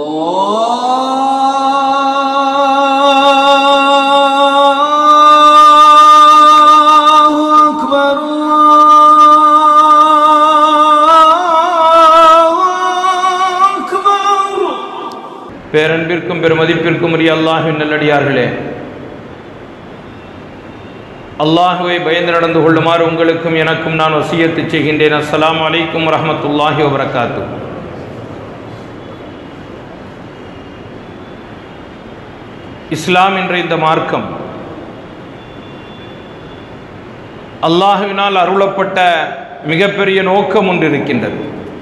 الله أكبر الله أكبر பேரன்பிற்கும் பெருமதிப்பிற்கும் உரிய அல்லாஹின் நல்லடியார்களே அல்லாஹுவை பயந்து நடந்து கொள்ளுமாறு உங்களுக்கும் எனக்கும் நான் வசியத்து செய்கின்றேன் அஸ்ஸலாமு அலைக்கும் வரஹ்மத்துல்லாஹி வபரகாத்து இஸ்லாம் என்ற இந்த மார்க்கம் அல்லாஹுவினால் அருளப்பட்ட மிகப்பெரிய நோக்கம் ஒன்று இருக்கின்றது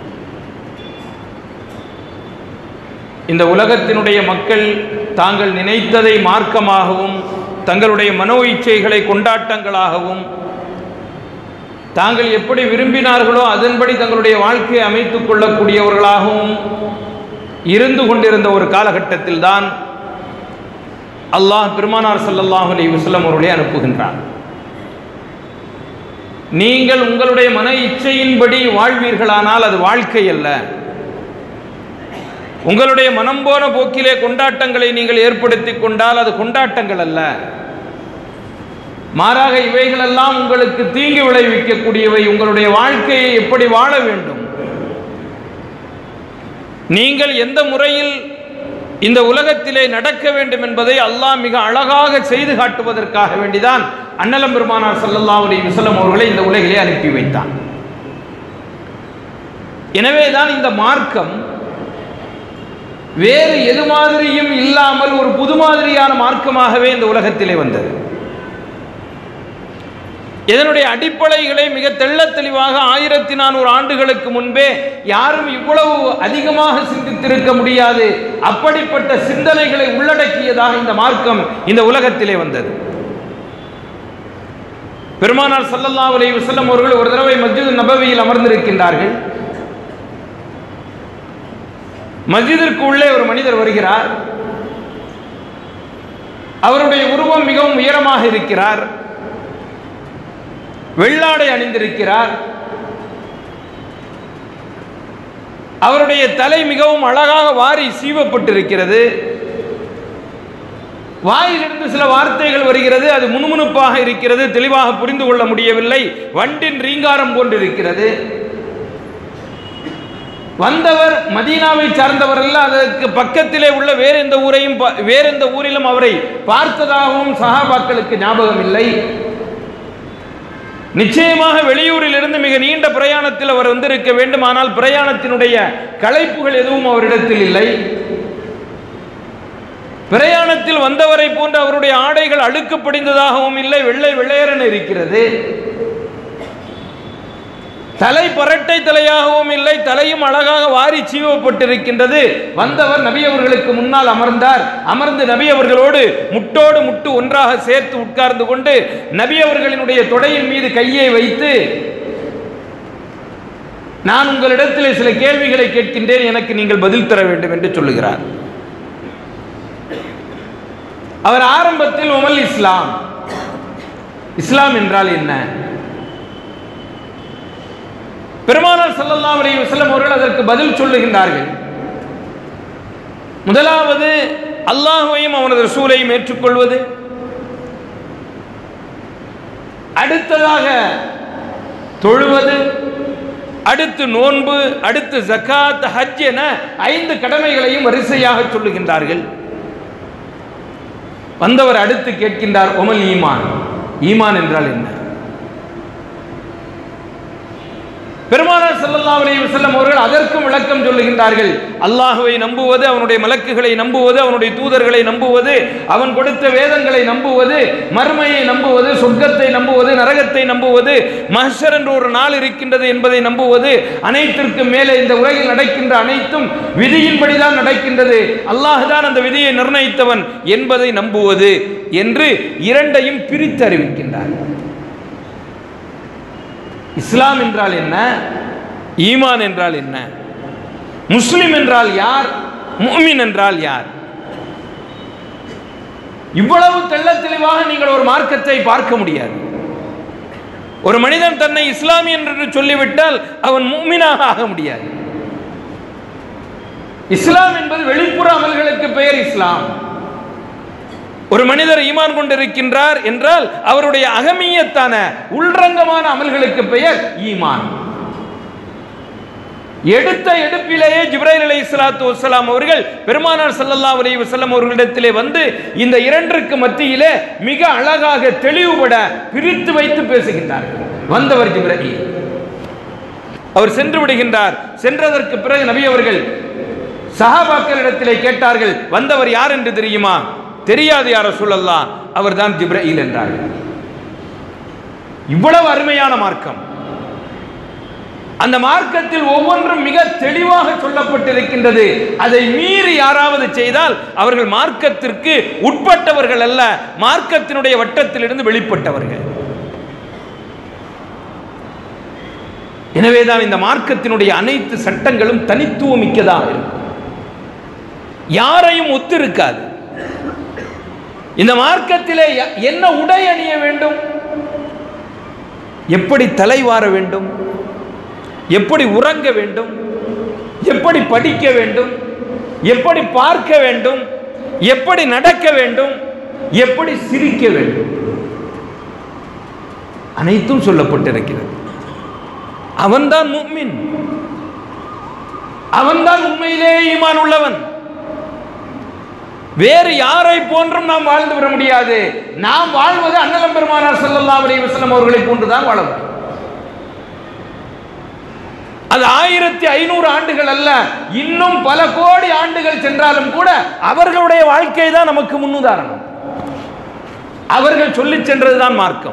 இந்த உலகத்தினுடைய மக்கள் தாங்கள் நினைத்ததை மார்க்கமாகவும் தங்களுடைய மனோ இச்சைகளை கொண்டாட்டங்களாகவும் தாங்கள் எப்படி விரும்பினார்களோ அதன்படி தங்களுடைய வாழ்க்கையை அமைத்துக் கொள்ளக்கூடியவர்களாகவும் இருந்து கொண்டிருந்த ஒரு காலகட்டத்தில் தான் அல்லாஹ் பெருமானார் ஸல்லல்லாஹு அலைஹி வஸல்லம் அவர்களை அனுப்புகின்றார் நீங்கள் உங்களுடைய மன இச்சையின்படி வாழ்வீர்களானால் அது வாழ்க்கை அல்ல உங்களுடைய மனம் போன போக்கிலே கொண்டாட்டங்களை நீங்கள் ஏற்படுத்தி கொண்டால் அது கொண்டாட்டங்கள் அல்ல மாறாக இவைகளெல்லாம் உங்களுக்கு தீங்கு விளைவிக்கக்கூடியவை உங்களுடைய வாழ்க்கையை எப்படி வாழ வேண்டும் நீங்கள் எந்த முறையில் இந்த உலகத்திலே நடக்க வேண்டும் என்பதை அல்லாஹ் மிக அழகாக செய்து காட்டுவதற்காக வேண்டிதான் அன்னலம் பெருமானார் ஸல்லல்லாஹு அலைஹி வஸல்லம் அவர்களை இந்த உலகிலே அனுப்பி வைத்தான் எனவேதான் இந்த மார்க்கம் வேறு எது மாதிரியும் இல்லாமல் ஒரு புது மாதிரியான மார்க்கமாகவே இந்த உலகத்திலே வந்தது இதனுடைய அடிப்படைகளை மிக தெள்ளத் தெளிவாக ஆயிரத்தி நானூறு ஆண்டுகளுக்கு முன்பே யாரும் இவ்வளவு அதிகமாக சிந்தித்திருக்க முடியாது அப்படிப்பட்ட சிந்தனைகளை உள்ளடக்கியதாக இந்த மார்க்கம் இந்த உலகத்திலே வந்தது பெருமானார் ஸல்லல்லாஹு அலைஹி வஸல்லம் அவர்கள் ஒரு தடவை மஸ்ஜித் நபவியில் அமர்ந்திருக்கின்றார்கள் மஸ்ஜிதிற்கு உள்ளே ஒரு மனிதர் வருகிறார் அவருடைய உருவம் மிகவும் உயரமாக இருக்கிறார் வெள்ளாடை அணிந்திருக்கிறார் அவருடைய தலை மிகவும் அழகாக வாரி சீவப்பட்டிருக்கிறது வாயிலிருந்து சில வார்த்தைகள் வருகிறது அது முணுமுணுப்பாக இருக்கிறது தெளிவாக புரிந்து கொள்ள முடியவில்லை வண்டின் ரீங்காரம் போன்றிருக்கிறது வந்தவர் மதீனாவை சார்ந்தவர் அல்ல அதற்கு பக்கத்திலே உள்ள வேற எந்த ஊரையும் பா- வேற எந்த ஊரிலும் அவரை பார்த்ததாகவும் சஹாபாக்களுக்கு ஞாபகம் இல்லை நிச்சயமாக வெளியூரில் இருந்து மிக நீண்ட பிரயாணத்தில் அவர் வந்திருக்க வேண்டுமானால் பிரயாணத்தினுடைய களைப்புகள் எதுவும் அவரிடத்தில் இல்லை பிரயாணத்தில் வந்தவரை போன்று அவருடைய ஆடைகள் அழுக்கு படிந்ததாகவும் இல்லை வெள்ளை வெள்ளையரன் இருக்கிறது தலை பரட்டை தலையாகவும் இல்லை தலையும் அழகாக வாரி சீவப்பட்டிருக்கின்றது வந்தவர் நபி அவர்களுக்கு முன்னால் அமர்ந்தார் அமர்ந்து நபி அவர்களோடு முட்டோடு முட்டு ஒன்றாக சேர்த்து உட்கார்ந்து கொண்டு நபி அவர்களினுடைய தொடையின் மீது கையை வைத்து நான் உங்களிடத்தில் சில கேள்விகளை கேட்கின்றேன் எனக்கு நீங்கள் பதில் தர வேண்டும் என்று சொல்லுகிறார் அவர் ஆரம்பத்தில் உமல் இஸ்லாம் இஸ்லாம் என்றால் என்ன பெருமானார் ஸல்லல்லாஹு அலைஹி வஸல்லம் அவர்கள் அதற்கு பதில் சொல்லுகின்றார்கள் முதலாவது அல்லாஹுவையும் அவனது ரசூலையும் ஏற்றுக்கொள்வது அடுத்ததாக தொழுவது அடுத்து நோன்பு அடுத்து ஜகாத் ஹஜ் என ஐந்து கடமைகளையும் வரிசையாக சொல்லுகின்றார்கள் வந்தவர் அடுத்து கேட்கின்றார் ஒமல் ஈமான் ஈமான் என்றால் என்ன பெருமானார் ஸல்லல்லாஹு அலைஹி வஸல்லம் அவர்கள் அதற்கும் விளக்கம் சொல்லுகின்றார்கள் அல்லாஹுவை நம்புவது அவனுடைய மலக்குகளை நம்புவது அவனுடைய தூதர்களை நம்புவது அவன் கொடுத்த வேதங்களை நம்புவது மறுமையை நம்புவது சொர்க்கத்தை நம்புவது நரகத்தை நம்புவது மஹ்ஷர் என்ற ஒரு நாள் இருக்கின்றது என்பதை நம்புவது அனைத்திற்கும் மேலே இந்த உலகில் நடக்கின்ற அனைத்தும் விதியின்படிதான் நடக்கின்றது அல்லாஹ் தான் அந்த விதியை நிர்ணயித்தவன் என்பதை நம்புவது என்று இரண்டையும் பிரித்து அறிவிக்கின்றார் இஸ்லாம் என்றால் என்ன ஈமான் என்றால் என்ன முஸ்லிம் என்றால் யார் முஃமின் என்றால் யார் இவ்வளவு தெள்ளத் தெளிவாக நீங்கள் ஒரு மார்க்கத்தை பார்க்க முடியாது ஒரு மனிதன் தன்னை இஸ்லாமியன் என்று சொல்லிவிட்டால் அவன் முஃமினாக ஆக முடியாது இஸ்லாம் என்பது வெளிப்புற பெயர் இஸ்லாம் ஒரு மனிதர் ஈமான் கொண்டிருக்கின்றார் என்றால் அவருடைய அகமியத்தான உள்ரங்கமான அமல்களுக்கு பெயர் ஈமான் எடுத்த எடுப்பிலேயே ஜிப்ரைல் அலை இஸ்லாத்து வசலாம் அவர்கள் பெருமானார் ஸல்லல்லாஹு அலைஹி வஸல்லம் அவர்களிடத்திலே வந்து இந்த இரண்டிற்கு மத்தியிலே மிக அழகாக தெளிவுபட பிரித்து வைத்து பேசுகின்றார்கள் வந்தவர் ஜிப்ரைல் அவர் சென்று விடுகின்றார் சென்றதற்கு பிறகு நபி அவர்கள் சஹாபாக்களிடத்திலே கேட்டார்கள் வந்தவர் யார் என்று தெரியுமா தெரியாது யார சொல்லலாம் அவர்தான் ஜிப்ரீல் என்றார்கள் இவ்வளவு அருமையான மார்க்கம் அந்த மார்க்கத்தில் ஒவ்வொன்றும் மிக தெளிவாக சொல்லப்பட்டிருக்கின்றது அதை மீறி யாராவது செய்தால் அவர்கள் மார்க்கத்திற்கு உட்பட்டவர்கள் அல்ல மார்க்கத்தினுடைய வட்டத்திலிருந்து வெளிப்பட்டவர்கள் எனவேதான் இந்த மார்க்கத்தினுடைய அனைத்து சட்டங்களும் தனித்துவமிக்கதாக இருக்கும் யாரையும் ஒத்திருக்காது இந்த மார்க்கத்திலே ய- என்ன உடை அணிய வேண்டும் எப்படி தலைவார வேண்டும் எப்படி உறங்க வேண்டும் எப்படி படிக்க வேண்டும் எப்படி பார்க்க வேண்டும் எப்படி நடக்க வேண்டும் எப்படி சிரிக்க வேண்டும் அனைத்தும் சொல்லப்பட்டிருக்கிறது அவன்தான் முக்மின் அவன்தான் உண்மையிலே ஈமான் உள்ளவன் வேறு யாரை போன்றும் நாம் வாழ்ந்து விட முடியாது நாம் வாழ்வது அண்ணலம் பெருமானார் ஸல்லல்லாஹு அலைஹி வஸல்லம் அவர்களை போன்றுதான் வாழ முடியும் அது ஆயிரத்தி ஐநூறு ஆண்டுகள் அல்ல இன்னும் பல கோடி ஆண்டுகள் சென்றாலும் கூட அவர்களுடைய வாழ்க்கை தான் நமக்கு முன்னுதாரணம் அவர்கள் சொல்லிச் சென்றதுதான் மார்க்கம்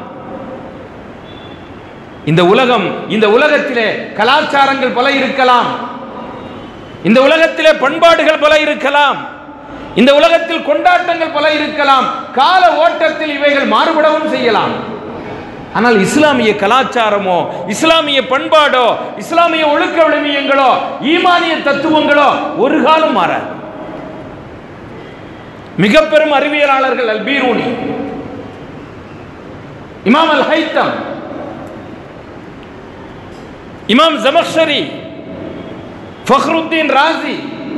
இந்த உலகம் இந்த உலகத்திலே கலாச்சாரங்கள் பல இருக்கலாம் இந்த உலகத்திலே பண்பாடுகள் பல இருக்கலாம் இந்த உலகத்தில் கொண்டாட்டங்கள் பல இருக்கலாம் கால ஓட்டத்தில் இவைகள் மாறுபடவும் செய்யலாம் ஆனால் இஸ்லாமிய கலாச்சாரமோ இஸ்லாமிய பண்பாடோ இஸ்லாமிய ஒழுக்க விழுமியங்களோ ஈமானிய தத்துவங்களோ ஒரு காலம் மாறாது மிக பெரும் அறிவியலாளர்கள் அல் பீரூனி இமாம் அல் ஹைத்தம் இமாம் ஜமக்ஷரி ஃபஹ்ருத்தீன் ராசி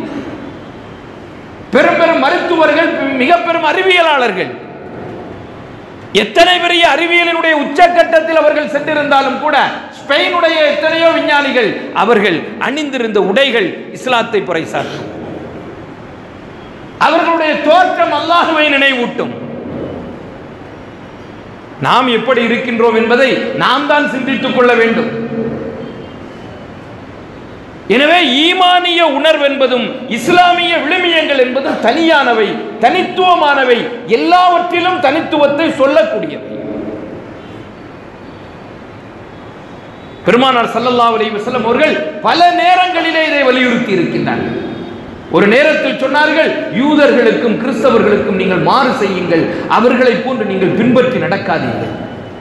பெரும் பெரும் மருத்துவர்கள் மிக பெரும் அறிவியலாளர்கள் எத்தனை பெரிய அறிவியலினுடைய உச்சக்கட்டத்தில் அவர்கள் சென்றிருந்தாலும் கூட ஸ்பெயினுடைய எத்தனையோ விஞ்ஞானிகள் அவர்கள் அணிந்திருந்த உடைகள் இஸ்லாத்தை பறைசாற்றும் அவர்களுடைய தோற்றம் அல்லாஹுவை நினைவூட்டும் நாம் எப்படி இருக்கின்றோம் என்பதை நாம் தான் சிந்தித்துக் கொள்ள வேண்டும் எனவே ஈமானிய உணர்வு என்பதும் இஸ்லாமிய விழுமியங்கள் என்பதும் தனியானவை தனித்துவமானவை எல்லாவற்றிலும் தனித்துவத்தை சொல்லக்கூடியவை பெருமானார் ஸல்லல்லாஹு அலைஹி வஸல்லம் அவர்கள் பல நேரங்களிலே இதை வலியுறுத்தி இருக்கின்றார்கள் ஒரு நேரத்தில் சொன்னார்கள் யூதர்களுக்கும் கிறிஸ்தவர்களுக்கும் நீங்கள் மாறு செய்யுங்கள் அவர்களை போன்று நீங்கள் பின்பற்றி நடக்காதீர்கள்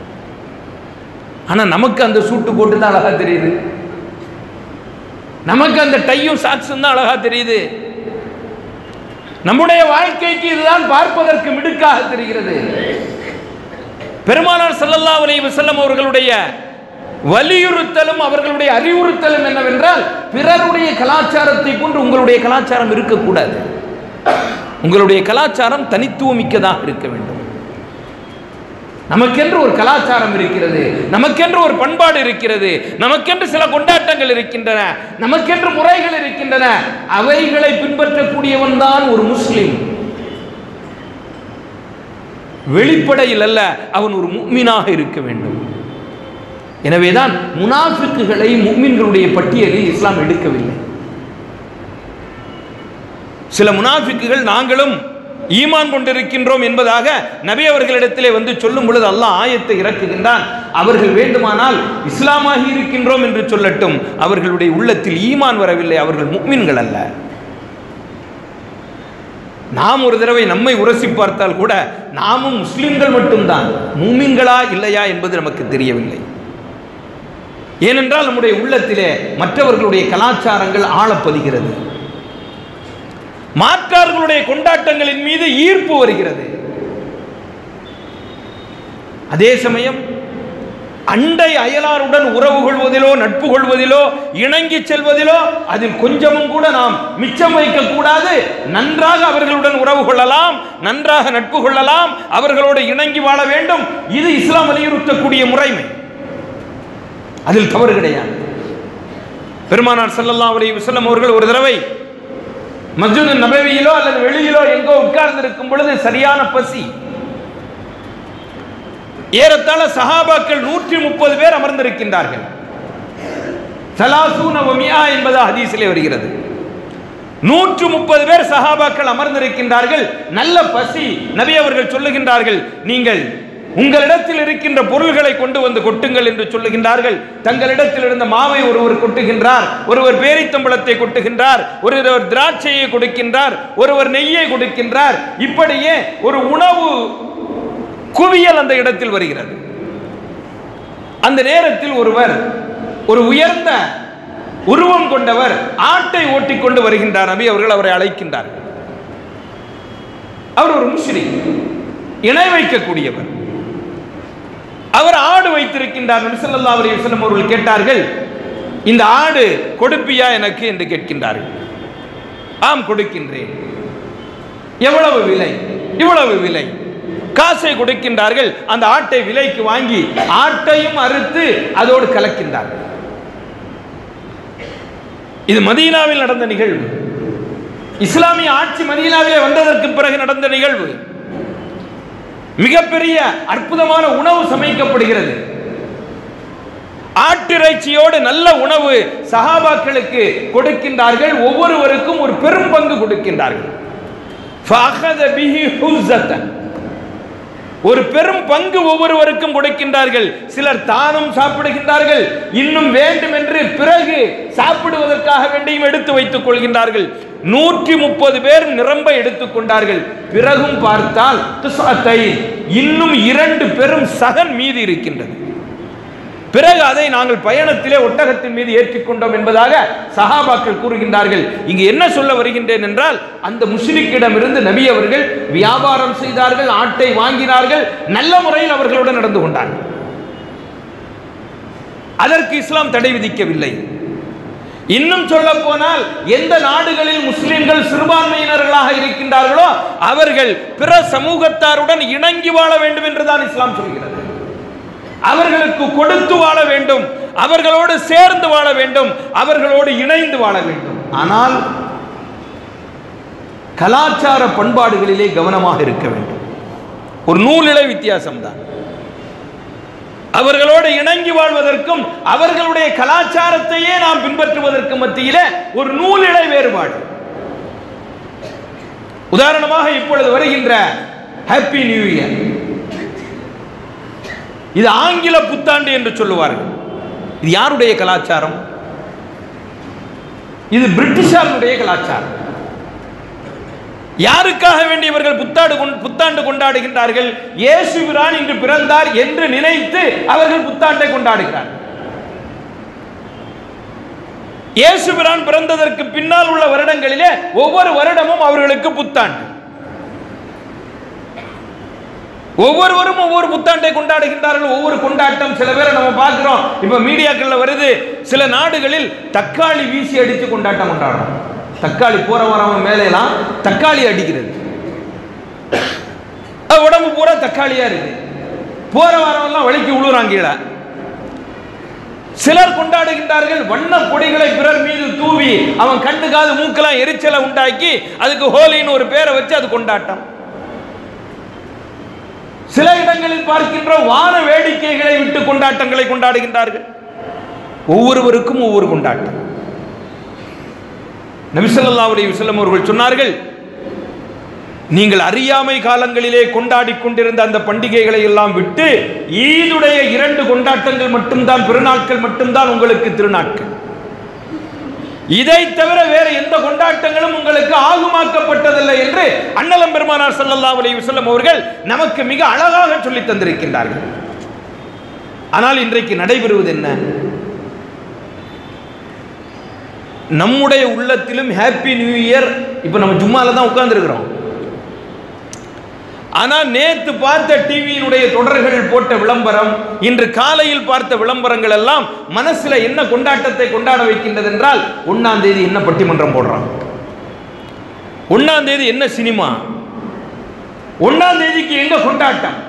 ஆனா நமக்கு அந்த சூட்டு போட்டு தான் அழகா தெரியுது நமக்கு அந்த டையும் சாக்ஸும் தான் அழகா தெரியுது நம்முடைய வாழ்க்கைக்கு இதுதான் பார்ப்பதற்கு மிடுக்காக தெரிகிறது பெருமானார் ஸல்லல்லாஹு அலைஹி வஸல்லம் அவர்களுடைய வலியுறுத்தலும் அவர்களுடைய அறிவுறுத்தலும் என்னவென்றால் பிறருடைய கலாச்சாரத்தை போன்று உங்களுடைய கலாச்சாரம் இருக்கக்கூடாது உங்களுடைய கலாச்சாரம் தனித்துவமிக்கதாக இருக்க வேண்டும் நமக்கென்று ஒரு கலாச்சாரம் இருக்கிறது நமக்கென்று ஒரு பண்பாடு இருக்கிறது நமக்கென்று சில கொண்டாட்டங்கள் இருக்கின்றன நமக்கென்று முறைகள் இருக்கின்றன அவைகளை பின்பற்றக்கூடியவன் தான் ஒரு முஸ்லிம் வெளிப்படையில் அல்ல அவன் ஒரு முக்மீனாக இருக்க வேண்டும் எனவேதான் முனாஃபிக்குகளை முக்மின்களுடைய பட்டியலில் இஸ்லாம் எடுக்கவில்லை சில முனாஃபிக்குகள் நாங்களும் ஈமான் கொண்டிருக்கின்றோம் என்பதாக நபி அவர்களிடத்திலே வந்து சொல்லும் பொழுது அல்லாஹ் ஆயத்தை இறக்குகின்றான் அவர்கள் வேண்டுமானால் இஸ்லாமாகி இருக்கின்றோம் என்று சொல்லட்டும் அவர்களுடைய உள்ளத்தில் ஈமான் வரவில்லை அவர்கள் முக்மின்கள் அல்ல நாம் ஒரு தடவை நம்மை உரசி பார்த்தால் கூட நாமும் முஸ்லிம்கள் மட்டும்தான் மூமின்களா இல்லையா என்பது நமக்கு தெரியவில்லை ஏனென்றால் நம்முடைய உள்ளத்திலே மற்றவர்களுடைய கலாச்சாரங்கள் ஆழப்பதிகிறது மாற்றார்களுடைய கொண்டாட்டங்களின் மீது ஈர்ப்பு வருகிறது அதே சமயம் அண்டை அயலாருடன் உறவு கொள்வதிலோ நட்பு கொள்வதிலோ இணங்கி செல்வதிலோ அதில் கொஞ்சமும் கூட நாம் மிச்சம் வைக்க கூடாது நன்றாக அவர்களுடன் உறவு கொள்ளலாம் நன்றாக நட்பு கொள்ளலாம் அவர்களோடு இணங்கி வாழ வேண்டும் இது இஸ்லாம் வலியுறுத்தக்கூடிய முறைமை அதில் தவறு கிடையாது பெருமானார் ஸல்லல்லாஹு அலைஹி வஸல்லம் அவர்கள் ஒரு தடவை மஸ்ஜித் நபவியிலோ அல்லது வெளியிலோ எங்கோ உட்கார்ந்து இருக்கும் பொழுது சரியான பசி ஏறத்தாழ சஹாபாக்கள் நூற்றி முப்பது பேர் அமர்ந்திருக்கின்றார்கள் சலாசூன வமியா என்பது ஹதீஸிலே வருகிறது நூற்று முப்பது பேர் சஹாபாக்கள் அமர்ந்திருக்கின்றார்கள் நல்ல பசி நபி அவர்கள் சொல்லுகின்றார்கள் நீங்கள் உங்களிடத்தில் இருக்கின்ற பொருள்களை கொண்டு வந்து கொட்டுங்கள் என்று சொல்லுகின்றார்கள் தங்களிடத்தில் இருந்த மாவை ஒருவர் கொட்டுகின்றார் ஒருவர் பேரித்தம்பளத்தை கொட்டுகின்றார் ஒருவர் திராட்சையை கொடுக்கின்றார் ஒருவர் நெய்யை கொடுக்கின்றார் இப்படியே ஒரு உணவு குவியல் அந்த இடத்தில் வருகிறது அந்த நேரத்தில் ஒருவர் ஒரு உயர்ந்த உருவம் கொண்டவர் ஆட்டை ஓட்டிக்கொண்டு வருகின்றார் நபி அவர்கள் அவரை அழைக்கின்றார் அவர் ஒரு முஸ்லிம் இணை வைக்கக்கூடியவர் அவர் ஆடு வைத்திருக்கின்றார் நபி ஸல்லல்லாஹு அலைஹி வஸல்லம் அவர்கள் கேட்டார்கள் இந்த ஆடு கொடுப்பியா எனக்கு என்று கேட்கின்றார்கள் ஆம் கொடுக்கின்றேன் எவ்வளவு விலை இவ்வளவு விலை காசை கொடுக்கின்றார்கள் அந்த ஆட்டை விலைக்கு வாங்கி ஆட்டையும் அறுத்து அதோடு கலக்கின்றார்கள் இது மதீனாவில் நடந்த நிகழ்வு இஸ்லாமிய ஆட்சி மதீனாவிலே வந்ததற்கு பிறகு நடந்த நிகழ்வு மிகப்பெரிய அற்புதமான உணவு சமைக்கப்படுகிறது ஆட்டிறைச்சியோடு நல்ல உணவு சஹாபாக்களுக்கு கொடுக்கின்றார்கள் ஒவ்வொருவருக்கும் ஒரு பெரும் பங்கு கொடுக்கின்றார்கள் فأخذ به حُزَّةً. ஒரு பெரும் பங்கு ஒவ்வொருவருக்கும் கொடுக்கின்றார்கள் சிலர் தானும் சாப்பிடுகின்றார்கள் இன்னும் வேண்டும் என்று பிறகு சாப்பிடுவதற்காக வேண்டியும் எடுத்து வைத்துக் கொள்கின்றார்கள் நூற்றி முப்பது பேர் நிரம்ப எடுத்துக் கொண்டார்கள் பிறகும் பார்த்தால் துஸ்அத்தை, இன்னும் இரண்டு பெரும் சகன் மீதி இருக்கின்றது பிறகு அதை நாங்கள் பயணத்திலே ஒட்டகத்தின் மீது ஏற்றிக்கொண்டோம் என்பதாக சஹாபாக்கள் கூறுகின்றார்கள் இங்கு என்ன சொல்ல வருகின்றேன் என்றால் அந்த முஸ்லிக்கிடம் இருந்து நபி அவர்கள் வியாபாரம் செய்தார்கள் ஆட்டை வாங்கினார்கள் நல்ல முறையில் அவர்களுடன் நடந்து கொண்டார்கள் அதற்கு இஸ்லாம் தடை விதிக்கவில்லை இன்னும் சொல்ல போனால் எந்த நாடுகளில் முஸ்லிம்கள் சிறுபான்மையினர்களாக இருக்கின்றார்களோ அவர்கள் பிற சமூகத்தாருடன் இணங்கி வாழ வேண்டும் என்றுதான் இஸ்லாம் சொல்கிறது அவர்களுக்கு கொடுத்து வாழ வேண்டும் அவர்களோடு சேர்ந்து வாழ வேண்டும் அவர்களோடு இணைந்து வாழ வேண்டும் ஆனால் கலாச்சார பண்பாடுகளிலே கவனமாக இருக்க வேண்டும் ஒரு நூலிழை வித்தியாசம்தான் அவர்களோடு இணங்கி வாழ்வதற்கும் அவர்களுடைய கலாச்சாரத்தையே நாம் பின்பற்றுவதற்கு மத்தியிலே ஒரு நூலிழை வேறுபாடு உதாரணமாக இப்பொழுது வருகின்ற ஹாப்பி நியூ இயர் இது ஆங்கில புத்தாண்டு என்று சொல்லுவார்கள் இது யாருடைய கலாச்சாரம் இது பிரிட்டிஷாருடைய கலாச்சாரம் யாருக்காக வேண்டி இவர்கள் புத்தாண்டு கொண்- புத்தாண்டு கொண்டாடுகின்றார்கள் இயேசு பிரான் இன்று பிறந்தார் என்று நினைத்து அவர்கள் புத்தாண்டை கொண்டாடுகிறார்கள் இயேசு பிரான் பிறந்ததற்கு பின்னால் உள்ள வருடங்களிலே ஒவ்வொரு வருடமும் அவர்களுக்கு புத்தாண்டு ஒவ்வொருவரும் ஒவ்வொரு புத்தாண்டை கொண்டாடுகின்றார்கள் ஒவ்வொரு கொண்டாட்டம் சில பேரை நம்ம பார்க்கிறோம் இப்ப மீடியாக்கள்ல வருது சில நாடுகளில் தக்காளி வீசி அடித்து கொண்டாட்டம் கொண்டாடுறோம் தக்காளி போற வரவன் மேலையெல்லாம் தக்காளி அடிக்கிறது அது உடம்பு பூரா தக்காளியா இருக்கு போற வரவெல்லாம் வலிக்கு உழுறாங்க கீழே சிலர் கொண்டாடுகின்றார்கள் வண்ண பொடிகளை பிறர் மீது தூவி அவன் கண்டு காது மூக்கெல்லாம் எரிச்சலை உண்டாக்கி அதுக்கு ஹோலின்னு ஒரு பேரை வச்சு அது கொண்டாட்டம் சில இடங்களில் பார்க்கின்ற வான வேடிக்கைகளை விட்டு கொண்டாட்டங்களை கொண்டாடுகின்றார்கள் ஒவ்வொருவருக்கும் ஒவ்வொரு கொண்டாட்டம் நபிசல்லாஹு அலைஹி வஸல்லம் அவர்கள் சொன்னார்கள் நீங்கள் அறியாமை காலங்களிலே கொண்டாடி கொண்டிருந்த அந்த பண்டிகைகளை எல்லாம் விட்டு ஈதுடைய இரண்டு கொண்டாட்டங்கள் மட்டும்தான் பெருநாட்கள் மட்டும்தான் உங்களுக்கு திருநாட்கள் இதை தவிர வேற எந்த கொண்டாட்டங்களும் உங்களுக்கு ஆகுமாக்கப்பட்டதில்லை என்று அண்ணலம் பெருமானார் ஸல்லல்லாஹு அலைஹி வஸல்லம் அவர்கள் நமக்கு மிக அழகாக சொல்லி தந்திருக்கின்றார்கள் ஆனால் இன்றைக்கு நடைபெறுவது என்ன நம்முடைய உள்ளத்திலும் ஹாப்பி நியூ இயர் இப்போ நம்ம ஜும்மால தான் உட்கார்ந்துருக்கிறோம் ஆனா நேத்து பார்த்த டிவியினுடைய தொடர்கள் போட்ட விளம்பரம் இன்று காலையில் பார்த்த விளம்பரங்கள் எல்லாம் மனசுல என்ன கொண்டாட்டத்தை கொண்டாட வைக்கின்றது என்றால் ஒன்னாம் தேதி என்ன பட்டிமன்றம் போடுறான் ஒன்னாம் தேதி என்ன சினிமா ஒன்னாம் தேதிக்கு எங்க கொண்டாட்டம்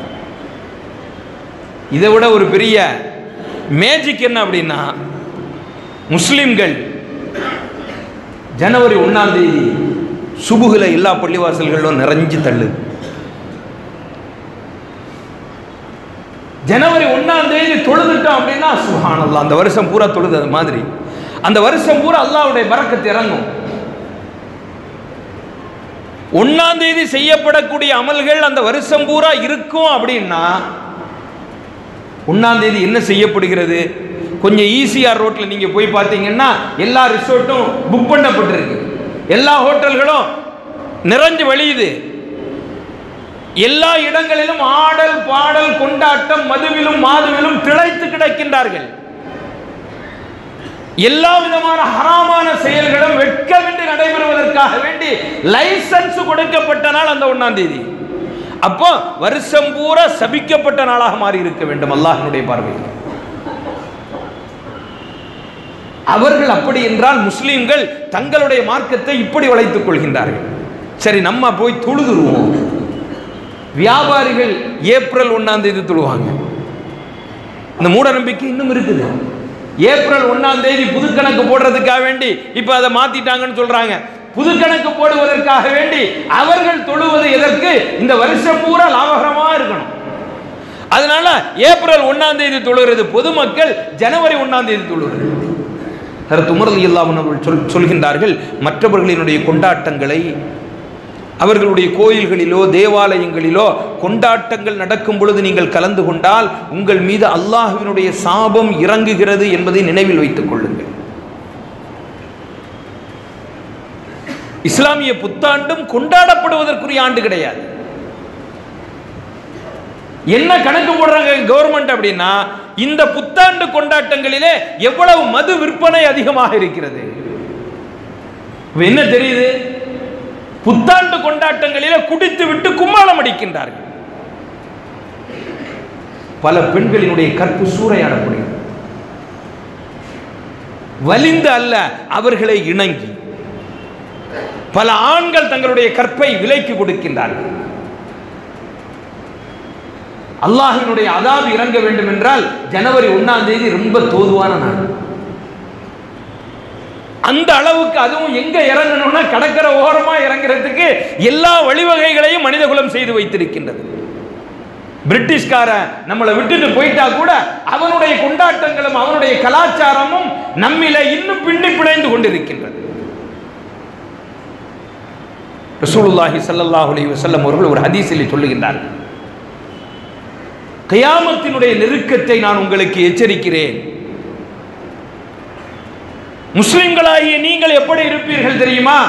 இதை விட ஒரு பெரிய மேஜிக் என்ன அப்படின்னா முஸ்லிம்கள் ஜனவரி ஒன்னாம் தேதி சுபுகுல எல்லா பள்ளிவாசல்களும் நிறைஞ்சு தள்ளு ஜனவரி ஒன்னாம் தேதி தொழுதுட்டோம் அப்படின்னா சுஹானல்லா அந்த வருஷம் பூரா தொழுது அது மாதிரி அந்த வருஷம் பூரா அல்லாஹ்வுடைய பரக்கத்து இறங்கும் ஒன்னாம் தேதி செய்யப்படக்கூடிய அமல்கள் அந்த வருஷம் பூரா இருக்கும் அப்படின்னா ஒன்னாம் தேதி என்ன செய்யப்படுகிறது கொஞ்சம் ஈசிஆர் ரோட்ல நீங்க போய் பார்த்தீங்கன்னா எல்லா ரிசோர்ட்டும் புக் பண்ணப்பட்டிருக்கு எல்லா ஹோட்டல்களும் நிறைஞ்சு வழியுது எல்லா இடங்களிலும் ஆடல் பாடல் கொண்டாட்டம் மதுவிலும் மாதுவிலும் திளைத்து கிடக்கின்றார்கள் எல்லா விதமான ஹராமான செயல்களும் வெட்கமின்றி நடைபெறுவதற்காக வேண்டி லைசன்ஸ் கொடுக்கப்பட்ட நாள் அந்த ஒன்னாம் தேதி அப்போ வருஷம் பூரா சபிக்கப்பட்ட நாளாக மாறி இருக்க வேண்டும் அல்லாஹினுடைய பார்வையில் அவர்கள் அப்படி என்றால் முஸ்லிம்கள் தங்களுடைய மார்க்கத்தை இப்படி வளைத்துக் கொள்கின்றார்கள் சரி நம்ம போய் தொழுதுருவோம் வியாபாரிகள் ஏப்ரல் ஒன்னாம் தேதி தொழுவாங்க இந்த மூட நம்பிக்கை இன்னும் இருக்குது ஏப்ரல் ஒன்னாம் தேதி புது கணக்கு போடுறதுக்காக வேண்டி இப்ப அதை மாத்திட்டாங்கன்னு சொல்றாங்க புது கணக்கு போடுவதற்காக வேண்டி அவர்கள் தொழுவது எதற்கு இந்த வருஷம் பூரா லாபகரமா இருக்கணும் அதனால ஏப்ரல் ஒன்னாம் தேதி தொழுகிறது பொதுமக்கள் ஜனவரி ஒன்னாம் தேதி தொழுகிறது ஹரத் உமர் அல்லாஹ் அவர்கள் சொல் சொல்கின்றார்கள் மற்றவர்களினுடைய கொண்டாட்டங்களை அவர்களுடைய கோயில்களிலோ தேவாலயங்களிலோ கொண்டாட்டங்கள் நடக்கும் பொழுது நீங்கள் கலந்து கொண்டால் உங்கள் மீது அல்லாஹ்வினுடைய சாபம் இறங்குகிறது என்பதை நினைவில் வைத்துக் கொள்ளுங்கள் இஸ்லாமிய புத்தாண்டும் கொண்டாடப்படுவதற்குரிய ஆண்டு கிடையாது என்ன கணக்கு போடுறாங்க கவர்மெண்ட் அப்படின்னா இந்த புத்தாண்டு கொண்டாட்டங்களிலே எவ்வளவு மது விற்பனை அதிகமாக இருக்கிறது இப்ப என்ன தெரியுது புத்தாண்டு கொண்டாட்டங்களிலே குடித்து விட்டு கும்மாளம் அடிக்கின்றார்கள் பல பெண்களினுடைய கற்பு சூறையாடப்படுகிறது வலிந்து அல்ல அவர்களை இணங்கி பல ஆண்கள் தங்களுடைய கற்பை விலைக்கு கொடுக்கின்றார்கள் அல்லாஹினுடைய அதாபு இறங்க வேண்டும் என்றால் ஜனவரி ஒன்னாம் தேதி ரொம்ப தோதுவான நாள் அந்த அளவுக்கு அதுவும் எங்க இறங்கணும்னா கடற்கரை ஓரமா இறங்குறதுக்கு எல்லா வழிவகைகளையும் மனிதகுலம் செய்து வைத்திருக்கின்றது பிரிட்டிஷ்காரன் நம்மளை விட்டுட்டு போயிட்டா கூட அவனுடைய கொண்டாட்டங்களும் அவனுடைய கலாச்சாரமும் நம்மில இன்னும் பின்னி பிணைந்து கொண்டிருக்கின்றது ரசூலுல்லாஹி ஸல்லல்லாஹு அலைஹி வஸல்லம் அவர்கள் ஒரு ஹதீஸில் சொல்லுகின்றார்கள் கியாமத்தினுடைய நெருக்கத்தை நான் உங்களுக்கு எச்சரிக்கிறேன் முஸ்லிம்களாகிய நீங்கள் எப்படி இருப்பீர்கள் தெரியுமா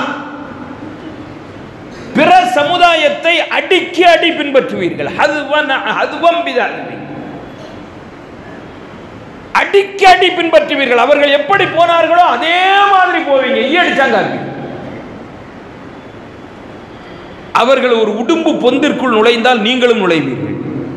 பிற சமுதாயத்தை அடிக்கி அடி பின்பற்றுவீர்கள் அதுவன் அதுவம் பிதானவி. அடிக்கி அடி பின்பற்றுவீர்கள் அவர்கள் எப்படி போனார்களோ அதே மாதிரி போவீங்க ஈயடிச்சாங்க அவர்கள் ஒரு உடும்பு பொந்திற்குள் நுழைந்தால் நீங்களும் நுழைவீர்கள்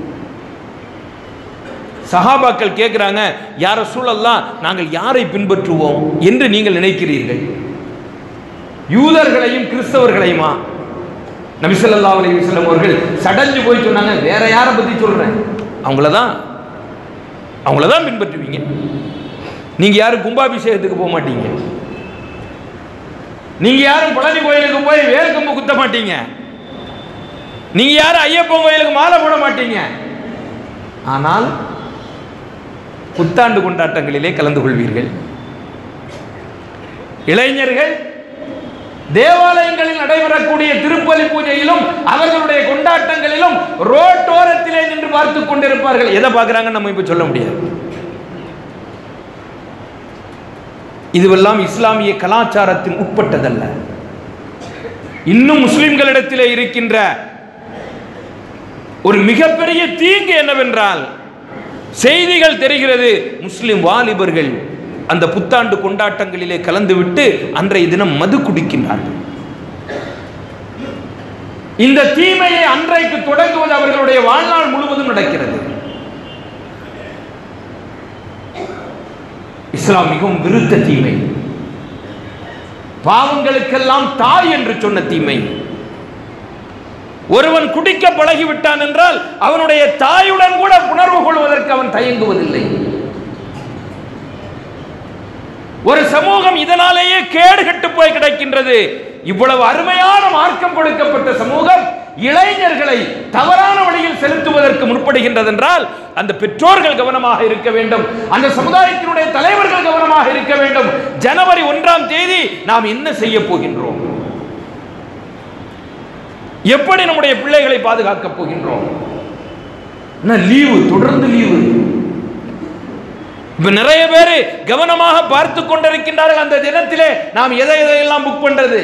சஹாபாக்கள் கேட்குறாங்க யார சூழல்லாம் நாங்கள் யாரை பின்பற்றுவோம் என்று நீங்கள் நினைக்கிறீர்கள் யூதர்களையும் கிறிஸ்தவர்களையுமா நபிசல்லா அலைஹி வஸல்லம் அவர்கள் சடஞ்சு போய் சொன்னாங்க வேற யாரை பத்தி சொல்றேன் அவங்கள தான் அவங்கள தான் பின்பற்றுவீங்க நீங்க யாரும் கும்பாபிஷேகத்துக்கு போக மாட்டீங்க நீங்க யாரும் பழனி கோயிலுக்கு போய் வேர்க்கம்பு குத்த மாட்டீங்க நீங்க யாரும் ஐயப்பன் கோயிலுக்கு மாலை போட மாட்டீங்க ஆனால் புத்தாண்டு கொண்டாட்டங்களிலே கலந்து கொள்வீர்கள் இளைஞர்கள் தேவாலயங்களில் நடைபெறக்கூடிய திருப்பலி பூஜையிலும் அவர்களுடைய கொண்டாட்டங்களிலும் ரோட்டோரத்திலே நின்று பார்த்து கொண்டிருப்பார்கள் எதை பார்க்கறாங்கன்னு நம்ம இப்ப சொல்ல முடியாது இதுவெல்லாம் இஸ்லாமிய கலாச்சாரத்தின் உட்பட்டதல்ல இன்னும் முஸ்லிம்களிடத்திலே இருக்கின்ற ஒரு மிகப்பெரிய தீங்கு என்னவென்றால் செய்திகள் தெரிகிறது முஸ்லிம் வாலிபர்கள் அந்த புத்தாண்டு கொண்டாட்டங்களிலே கலந்துவிட்டு அன்றைய தினம் மது குடிக்கின்றார்கள் இந்த தீமையை அன்றைக்கு தொடங்குவது அவர்களுடைய வாழ்நாள் முழுவதும் நடக்கிறது இஸ்லாம் மிகவும் விருத்த தீமை பாவங்களுக்கெல்லாம் தாய் என்று சொன்ன தீமை ஒருவன் குடிக்க பழகிவிட்டான் என்றால் அவனுடைய தாயுடன் கூட உணர்வு கொள்வதற்கு அவன் தயங்குவதில்லை ஒரு சமூகம் இதனாலேயே கேடு கெட்டு போய் கிடக்கின்றது இவ்வளவு அருமையான மார்க்கம் கொடுக்கப்பட்ட சமூகம் இளைஞர்களை தவறான வழியில் செலுத்துவதற்கு முற்படுகின்றது என்றால் அந்த பெற்றோர்கள் கவனமாக இருக்க வேண்டும் அந்த சமுதாயத்தினுடைய தலைவர்கள் கவனமாக இருக்க வேண்டும் ஜனவரி ஒன்றாம் தேதி நாம் என்ன செய்ய போகின்றோம் எப்படி நம்முடைய பிள்ளைகளை பாதுகாக்கப் போகின்றோம் என்ன லீவு தொடர்ந்து லீவு இப்ப நிறைய பேர் கவனமாக பார்த்து கொண்டிருக்கின்றார்கள் அந்த தினத்திலே நாம் எதை எதையெல்லாம் புக் பண்றது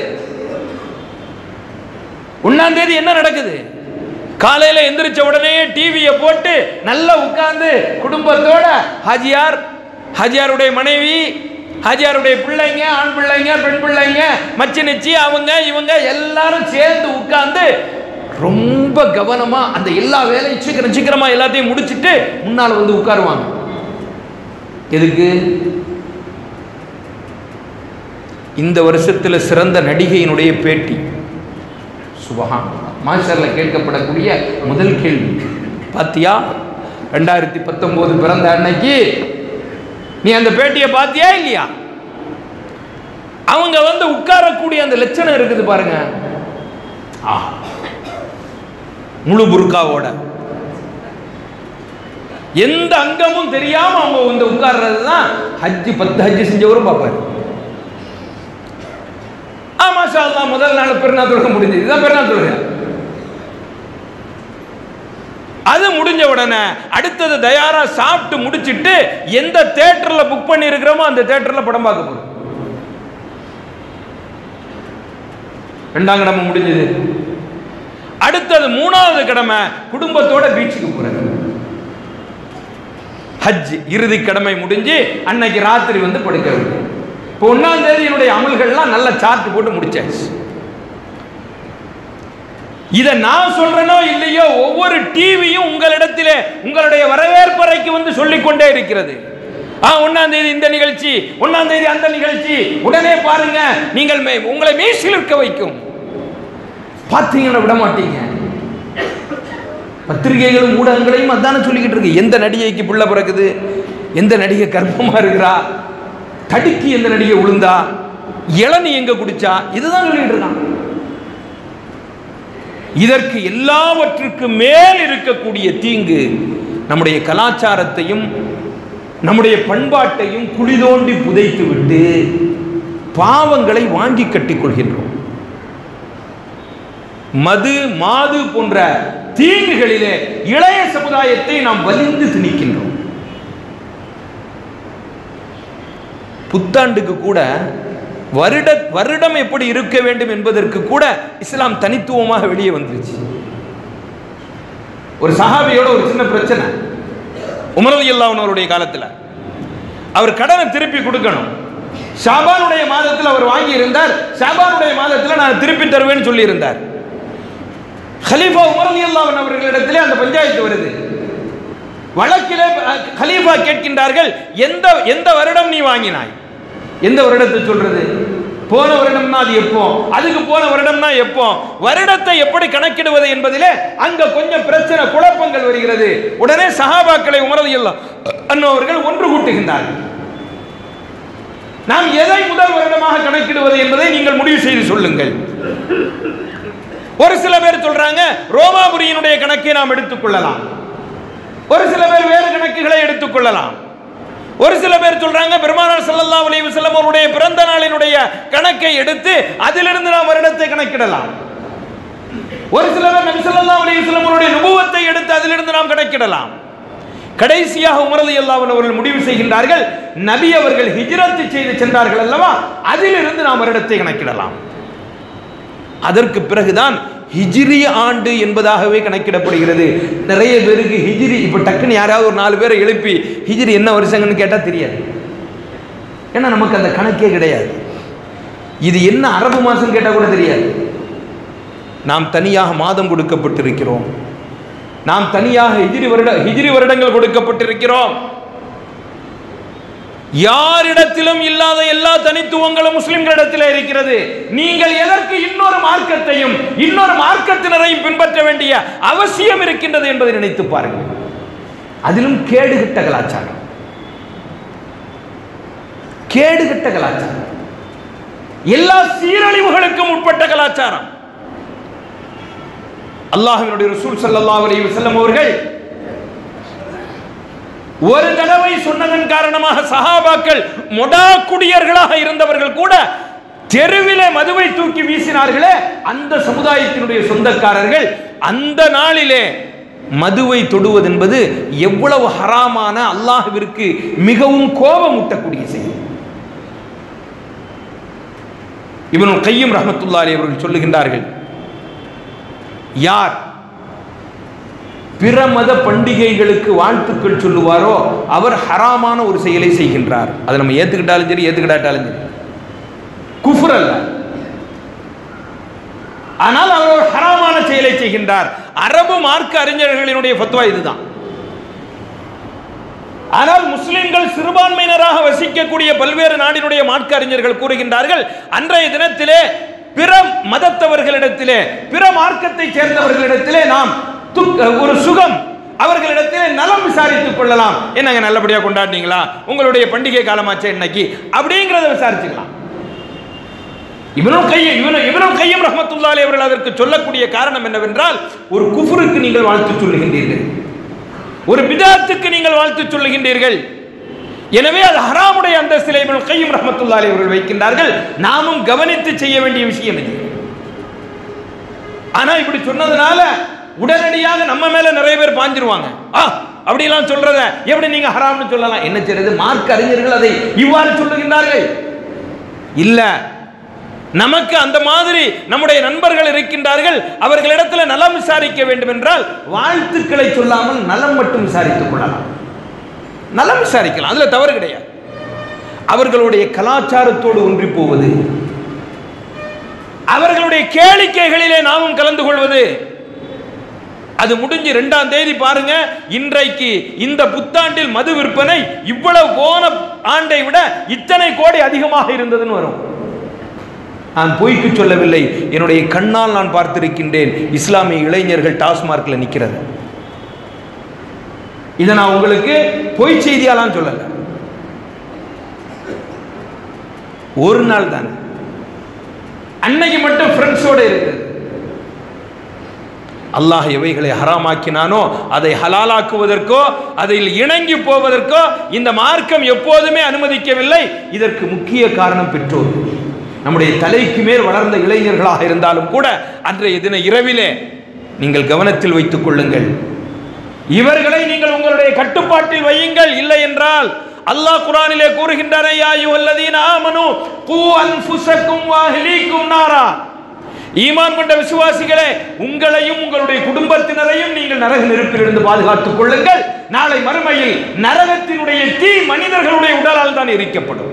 ஒன்னாம் தேதி என்ன நடக்குது காலையில எந்திரிச்ச உடனே டிவியை போட்டு நல்லா உட்கார்ந்து குடும்பத்தோட ஹாஜியார் ஹாஜியாருடைய மனைவி ஹாஜியாருடைய பிள்ளைங்க ஆண் பிள்ளைங்க பெண் பிள்ளைங்க மச்சி நிச்சி அவங்க இவங்க எல்லாரும் சேர்ந்து உட்கார்ந்து ரொம்ப கவனமா அந்த எல்லா வேலையும் சீக்கிரம் சீக்கிரமா எல்லாத்தையும் முடிச்சிட்டு முன்னால் வந்து உட்காருவாங்க எதுக்கு இந்த வருஷத்தில் சிறந்த நடிகையினுடைய பேட்டி சுபஹான் மாஸ்டர்ல கேட்கப்படக்கூடிய முதல் கேள்வி பாத்தியா ரெண்டாயிரத்தி பத்தொன்பது பிறந்த அன்னைக்கு நீ அந்த பேட்டியை பாத்தியா இல்லையா அவங்க வந்து உட்காரக்கூடிய அந்த லட்சணம் இருக்குது பாருங்க ஆ முழு புர்காவோட எந்த அங்கமும் தெரியாம அவங்க வந்து உட்கார்றது தான் ஹஜ்ஜி பத்து ஹஜ்ஜி செஞ்சவரும் பார்ப்பாரு ஆமா ஷா முதல் நாள் பெருநாள் தொழுகை முடிஞ்சது இதுதான் பெருநாள் தொழுகை அது முடிஞ்ச உடனே அடுத்தது தயாரா சாப்பிட்டு முடிச்சிட்டு எந்த தேட்டர்ல புக் பண்ணி இருக்கிறோமோ அந்த தேட்டர்ல படம் பார்க்க போறோம் ரெண்டாம் கடமை முடிஞ்சது அடுத்தது மூணாவது கடமை குடும்பத்தோட பீச்சுக்கு போறது ஹஜ் இறுதி கடமை முடிஞ்சு அன்னைக்கு ராத்திரி வந்து படுக்க வேண்டும் இப்போ ஒன்னாம் தேதியினுடைய அமல்கள்லாம் நல்ல சார்ட் போட்டு முடிச்சாச்சு இதை நான் சொல்றேனோ இல்லையோ ஒவ்வொரு டிவியும் உங்களிடத்திலே உங்களுடைய வரவேற்பறைக்கு வந்து சொல்லிக்கொண்டே இருக்கிறது ஆ ஒன்னாம் தேதி இந்த நிகழ்ச்சி ஒன்னாம் தேதி அந்த நிகழ்ச்சி உடனே பாருங்க நீங்கள் மே- உங்களை மீசில் இருக்க வைக்கும் பார்த்தீங்கன்னா விட மாட்டீங்க பத்திரிகைகளும் ஊடகங்களையும் அதானே சொல்லிக்கிட்டு இருக்கு எந்த நடிகைக்கு புள்ள பிறக்குது எந்த நடிகை கர்ப்பமா இருக்கிறா தடுக்கி எந்த நடிகை விழுந்தா இளநீ எங்க குடிச்சா இதுதான் சொல்லிட்டு இருக்கான் இதற்கு எல்லாவற்றுக்கு மேல் இருக்கக்கூடிய தீங்கு நம்முடைய கலாச்சாரத்தையும் நம்முடைய பண்பாட்டையும் குழி தோண்டி புதைத்து விட்டு பாவங்களை வாங்கி கட்டிக்கொள்கின்றோம் மது மாது போன்ற தீங்குகளிலே இளைய சமுதாயத்தை நாம் வலிந்து திணிக்கின்றோம் புத்தாண்டுக்கு கூட வருட வருடம் எப்படி இருக்க வேண்டும் என்பதற்கு கூட இஸ்லாம் தனித்துவமாக வெளியே வந்துருச்சு ஒரு சஹாபியோட ஒரு சின்ன பிரச்சனை உமரது அவருடைய காலத்தில் அவர் கடனை திருப்பி கொடுக்கணும் ஷாபானுடைய மாதத்தில் அவர் வாங்கி இருந்தார் ஷாபானுடைய மாதத்தில் நான் திருப்பி தருவேன்னு சொல்லி இருந்தார் ஹலீஃபா உமரலி அல்லாஹ் அவர்களிடத்திலே அந்த பஞ்சாயத்து வருது வழக்கிலே அஹ், ஹலீஃபா கேட்கின்றார்கள் எந்த எந்த வருடம் நீ வாங்கினாய் எந்த வருடத்தை சொல்றது போன வருடம்னா அது எப்போ அதுக்கு போன வருடம்னா எப்போ வருடத்தை எப்படி கணக்கிடுவது என்பதிலே அங்க கொஞ்சம் பிரச்சனை குழப்பங்கள் வருகிறது உடனே சஹாபாக்களை உமரது எல்லாம் அன்னவர்கள் ஒன்று கூட்டுகின்றார்கள் நாம் எதை முதல் வருடமாக கணக்கிடுவது என்பதை நீங்கள் முடிவு செய்து சொல்லுங்கள் ஒரு சில பேர் சொல்றாங்க ரோமாபுரியினுடைய கணக்கை நாம் எடுத்துக்கொள்ளலாம் ஒரு சில பேர் வேறு கணக்குகளை எடுத்துக்கொள்ளலாம் ஒரு சில பேர் சொல்றாங்க பெருமானார் ஸல்லல்லாஹு அலைஹி வஸல்லம் அவருடைய பிறந்த நாளினுடைய கணக்கை எடுத்து அதிலிருந்து நாம் வருடத்தை கணக்கிடலாம் ஒரு சில பேர் நபி ஸல்லல்லாஹு அலைஹி வஸல்லம் அவருடைய நுபுவத்தை எடுத்து அதிலிருந்து நாம் கணக்கிடலாம் கடைசியாக உமரது அல்லாஹ் அவர்கள் முடிவு செய்கின்றார்கள் நபி அவர்கள் ஹிஜ்ரத்து செய்து சென்றார்கள் அல்லவா அதிலிருந்து நாம் வருடத்தை கணக்கிடலாம் அதற்கு பிறகுதான் ஹிஜ்ரி ஆண்டு என்பதாகவே கணக்கிடப்படுகிறது நிறைய பேருக்கு ஹிஜ்ரி இப்போ டக்குன்னு யாராவது ஒரு நாலு பேரை எழுப்பி ஹிஜ்ரி என்ன வருஷங்கன்னு கேட்டால் தெரியாது ஏன்னா நமக்கு அந்த கணக்கே கிடையாது இது என்ன அரபு மாதம் கேட்டால் கூட தெரியாது நாம் தனியாக மாதம் கொடுக்கப்பட்டிருக்கிறோம் நாம் தனியாக ஹிஜ்ரி வருட ஹிஜ்ரி வருடங்கள் கொடுக்கப்பட்டிருக்கிறோம் யாரிடத்திலும் இல்லாத எல்லா தனித்துவங்களும் முஸ்லிம்களிடத்தில் இருக்கிறது நீங்கள் எதற்கு இன்னொரு மார்க்கத்தையும் இன்னொரு மார்க்கத்தினரையும் பின்பற்ற வேண்டிய அவசியம் இருக்கின்றது என்பதை நினைத்து பாருங்கள் அதிலும் கேடுகிட்ட கலாச்சாரம் கேடுகிட்ட கலாச்சாரம் எல்லா சீரழிவுகளுக்கும் உட்பட்ட கலாச்சாரம் அல்லாஹ்வினுடைய ரசூல் ஸல்லல்லாஹு அலைஹி வஸல்லம் அவர்கள் ஒரு தடவை சொன்னதன் காரணமாக சஹாபாக்கள் மொடா குடியர்களாக இருந்தவர்கள் கூட தெருவிலே மதுவை தூக்கி வீசினார்களே அந்த சமுதாயத்தினுடைய சொந்தக்காரர்கள் அந்த நாளிலே மதுவை தொடுவது என்பது எவ்வளவு ஹராமான அல்லாஹ்விற்கு மிகவும் கோபமூட்டக்கூடிய செய்தி இவனும் கையும் ரஹமத்துல்லாரி அவர்கள் சொல்லுகின்றார்கள் யார் பிற மத பண்டிகைகளுக்கு வாழ்த்துக்கள் சொல்லுவாரோ அவர் ஹராமான ஒரு செயலை செய்கின்றார் அதை நம்ம ஏத்துக்கிட்டாலும் சரி ஏத்துக்கிட்டாலும் சரி குஃபர் அல்ல ஆனால் அவர் ஒரு ஹராமான செயலை செய்கின்றார் அரபு மார்க்க அறிஞர்களினுடைய ஃபத்வா இதுதான் ஆனால் முஸ்லிம்கள் சிறுபான்மையினராக வசிக்கக்கூடிய பல்வேறு நாடினுடைய மார்க்க அறிஞர்கள் கூறுகின்றார்கள் அன்றைய தினத்திலே பிற மதத்தவர்களிடத்திலே பிற மார்க்கத்தை சேர்ந்தவர்களிடத்திலே நாம் துக்- ஒரு சுகம் அவர்களிடத்திலே நலம் விசாரித்துக் கொள்ளலாம் என்னங்க நல்லபடியா கொண்டாடினீங்களா உங்களுடைய பண்டிகை காலமாச்சே இன்னைக்கு அப்படிங்கிறத விசாரிச்சுக்கலாம் இவனும் கையும் இவனும் இவனும் கையும் ரஹமத்துல்லாலே அவர்கள் அதற்கு சொல்லக்கூடிய காரணம் என்னவென்றால் ஒரு குஃபருக்கு நீங்கள் வாழ்த்து சொல்லுகின்றீர்கள் ஒரு பிதாத்துக்கு நீங்கள் வாழ்த்து சொல்லுகின்றீர்கள் எனவே அது ஹராமுடைய அந்தஸ்திலே இவனும் கையும் ரஹமத்துல்லாலே அவர்கள் வைக்கின்றார்கள் நாமும் கவனித்து செய்ய வேண்டிய விஷயம் இது ஆனா இப்படி சொன்னதுனால உடனடியாக நம்ம மேல நிறைய பேர் பாஞ்சிருவாங்க ஆ அப்படிலாம் சொல்றத எப்படி நீங்க ஹராம்னு சொல்லலாம் என்ன செய்யறது மார்க் அறிஞர்கள் அதை இவ்வாறு சொல்லுகின்றார்கள் இல்ல நமக்கு அந்த மாதிரி நம்முடைய நண்பர்கள் இருக்கின்றார்கள் அவர்களிடத்துல நலம் விசாரிக்க வேண்டும் என்றால் வாழ்த்துக்களை சொல்லாமல் நலம் மட்டும் விசாரித்துக் கொள்ளலாம் நலம் விசாரிக்கலாம் அதுல தவறு கிடையாது அவர்களுடைய கலாச்சாரத்தோடு ஒன்றி போவது அவர்களுடைய கேளிக்கைகளிலே நாமும் கலந்து கொள்வது அது முடிஞ்சு ரெண்டாம் தேதி பாருங்க இன்றைக்கு இந்த புத்தாண்டில் மது விற்பனை இவ்வளவு போன ஆண்டை விட இத்தனை கோடி அதிகமாக இருந்ததுன்னு வரும் நான் பொய்க்கு சொல்லவில்லை என்னுடைய கண்ணால் நான் பார்த்திருக்கின்றேன் இஸ்லாமிய இளைஞர்கள் டாஸ்மார்க்ல நிக்கிறது இதை நான் உங்களுக்கு பொய் செய்தியாலாம் சொல்லல ஒரு நாள் தான் அன்னைக்கு மட்டும் ஃப்ரெண்ட்ஸோட இருக்குது அல்லாஹ் எவைகளை ஹராமாக்கினானோ அதை ஹலாலாக்குவதற்கோ அதில் இணங்கி போவதற்கோ இந்த மார்க்கம் எப்போதுமே அனுமதிக்கவில்லை இதற்கு முக்கிய காரணம் பெற்றோர் நம்முடைய தலைக்கு மேல் வளர்ந்த இளைஞர்களாக இருந்தாலும் கூட அன்றைய தின இரவிலே நீங்கள் கவனத்தில் வைத்துக் கொள்ளுங்கள் இவர்களை நீங்கள் உங்களுடைய கட்டுப்பாட்டில் வையுங்கள் இல்லை என்றால் அல்லாஹ் குரானிலே கூறுகின்றானே யா அய்யுஹல்லதீன ஆமனு கூ அன்ஃபுஸக்கும் வ அஹ்லீக்கும் நாரா ஈமான் கொண்ட விசுவாசிகளே உங்களையும் உங்களுடைய குடும்பத்தினரையும் நீங்கள் நரக நெருப்பிலிருந்து பாதுகாத்துக் கொள்ளுங்கள் நாளை மறுமையில் நரகத்தினுடைய தீ மனிதர்களுடைய உடலால் தான் எரிக்கப்படும்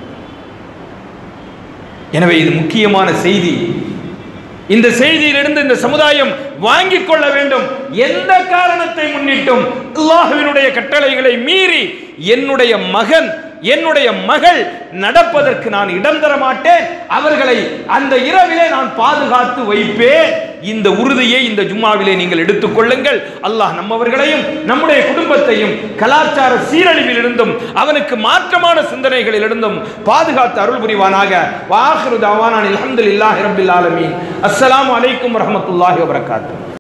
எனவே இது முக்கியமான செய்தி இந்த செய்தியிலிருந்து இந்த சமுதாயம் வாங்கிக் கொள்ள வேண்டும் எந்த காரணத்தை முன்னிட்டும் அல்லாஹ்வினுடைய கட்டளைகளை மீறி என்னுடைய மகன் என்னுடைய மகள் நடப்பதற்கு நான் இடம் தர மாட்டேன் அவர்களை அந்த இரவிலே நான் பாதுகாத்து வைப்பேன் இந்த உறுதியை இந்த ஜும்மாவிலே நீங்கள் எடுத்துக்கொள்ளுங்கள் அல்லாஹ் நம்மவர்களையும் நம்முடைய குடும்பத்தையும் கலாச்சார சீரழிவிலிருந்தும் அவனுக்கு மாற்றமான சிந்தனைகளிலிருந்தும் பாதுகாத்து அருள் புரிவானாக வாஹிரு தாவானான் அல்ஹம்துலில்லாஹி ரப்பில் ஆலமீன் அஸ்ஸலாமு அலைக்கும் வரஹ்மத்துல்லாஹி வபரகாத்துஹு